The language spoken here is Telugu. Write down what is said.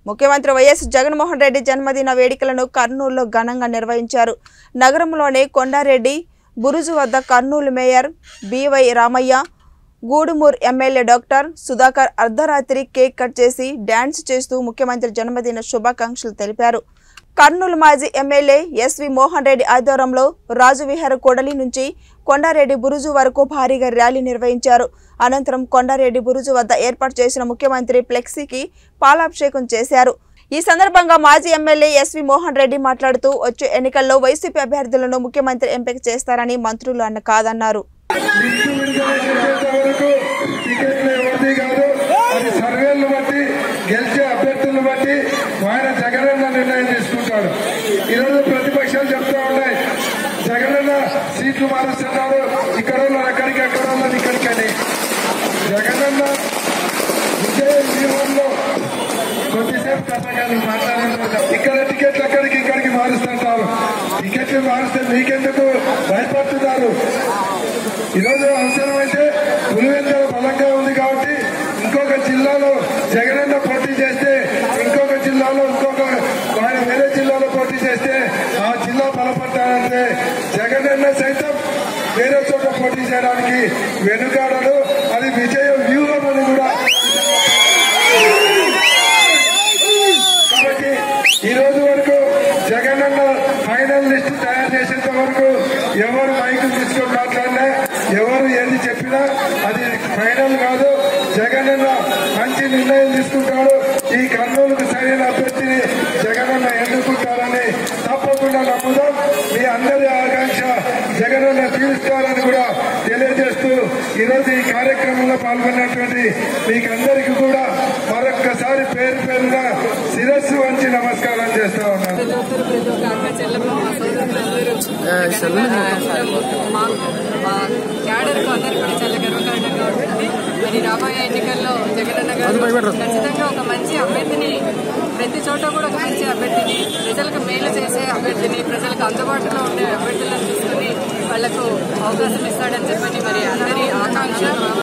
ముఖ్యమంత్రి వైఎస్ జగన్మోహన్ రెడ్డి జన్మదిన వేడుకలను కర్నూలులో ఘనంగా నిర్వహించారు నగరంలోని కొండారెడ్డి బురుజు వద్ద కర్నూలు మేయర్ బివై రామయ్య గూడుమూర్ ఎమ్మెల్యే డాక్టర్ సుధాకర్ అర్ధరాత్రి కేక్ కట్ చేసి డ్యాన్స్ చేస్తూ ముఖ్యమంత్రి జన్మదిన శుభాకాంక్షలు తెలిపారు కర్నూలు మాజీ ఎమ్మెల్యే ఎస్వి మోహన్ రెడ్డి ఆధ్వర్యంలో రాజువిహార కొడలి నుంచి కొండారెడ్డి బురుజు వరకు భారీగా ర్యాలీ నిర్వహించారు అనంతరం కొండారెడ్డి బురుజు వద్ద ఏర్పాటు చేసిన ముఖ్యమంత్రి ఫ్లెక్సీకి పాలాభిషేకం చేశారు ఈ సందర్భంగా మాజీ ఎమ్మెల్యే ఎస్వి మోహన్ రెడ్డి మాట్లాడుతూ వచ్చే ఎన్నికల్లో వైసీపీ అభ్యర్థులను ముఖ్యమంత్రి ఎంపిక చేస్తారని మంత్రులు అన్న కాదన్నారు లిస్టు విడుదల చేసేంత వరకు టికెట్లు ఎవరిది కాదు అది సర్వేలను బట్టి గెలిచే అభ్యర్థులను బట్టి ఆయన జగనన్న నిర్ణయం తీసుకుంటాడు ఈరోజు ప్రతిపక్షాలు చెప్తా ఉన్నాయి జగనన్న సీట్లు మారుస్తున్నారు ఇక్కడ వాళ్ళని అక్కడికి అక్కడ వాళ్ళని ఇక్కడికి అని జగనన్న విజయ వ్యూహంలో కొద్దిసేపు కథగాని మాట్లాడారు ఇక్కడ టికెట్లు అక్కడికి ఇక్కడికి మారుస్తుంటారు టికెట్లు మారుస్తే మీకెందుకు భయపడుతున్నారు ఈరోజు అవసరమైతే పులివెందుల బలంగా ఉంది కాబట్టి ఇంకొక జిల్లాలో జగనన్న పోటీ చేస్తే ఇంకొక జిల్లాలో ఇంకొక ఆయన వేరే జిల్లాలో పోటీ చేస్తే ఆ జిల్లా బలపడతానంటే జగనన్న సైతం వేరే చోట పోటీ చేయడానికి వెనుకాడడు అది విజయ వ్యూహం అని కూడా కాబట్టి ఈ రోజు వరకు జగనన్న ఫైనల్ లిస్ట్ తయారు చేసేంత వరకు ఎవరు మైకు తీసుకొని మాట్లాడినా ఎవరు ఏది చెప్పినా అది ఫైనల్ కాదు జగనన్న మంచి నిర్ణయం తీసుకుంటాడు ఈ కర్నూలుకు సరైన అభ్యర్థిని జగనన్న ఎన్నుకుంటారని తప్పకుండా నమ్ముదాం మీ అందరి ఆకాంక్ష జగనన్న తీరుస్తారని కూడా తెలియజేస్తూ ఈరోజు ఈ కార్యక్రమంలో పాల్గొన్నటువంటి మీకందరికీ కూడా మరొక్కసారి పేరు పేరున శిరస్సు వంచి నమస్కారం చేస్తా ఉన్నాను ప్రతి ఒక్కరు ప్రతి ఒక్క అక్క చెల్లెమ్మ మా సోదరులందరూ జగనన్న మా మా క్యాడర్కు అందరికీ కూడా చాలా గర్వకారణంగా ఉంటుంది మరి రాబోయే ఎన్నికల్లో జగనన్న గారు ఖచ్చితంగా ఒక మంచి అభ్యర్థిని ప్రతి చోట కూడా ఒక మంచి అభ్యర్థిని ప్రజలకు మేలు చేసే అభ్యర్థిని ప్రజలకు అందుబాటులో ఉండే అభ్యర్థులను తీసుకుని వాళ్లకు అవకాశం ఇస్తాడని చెప్పని మరి అందరి ఆకాంక్ష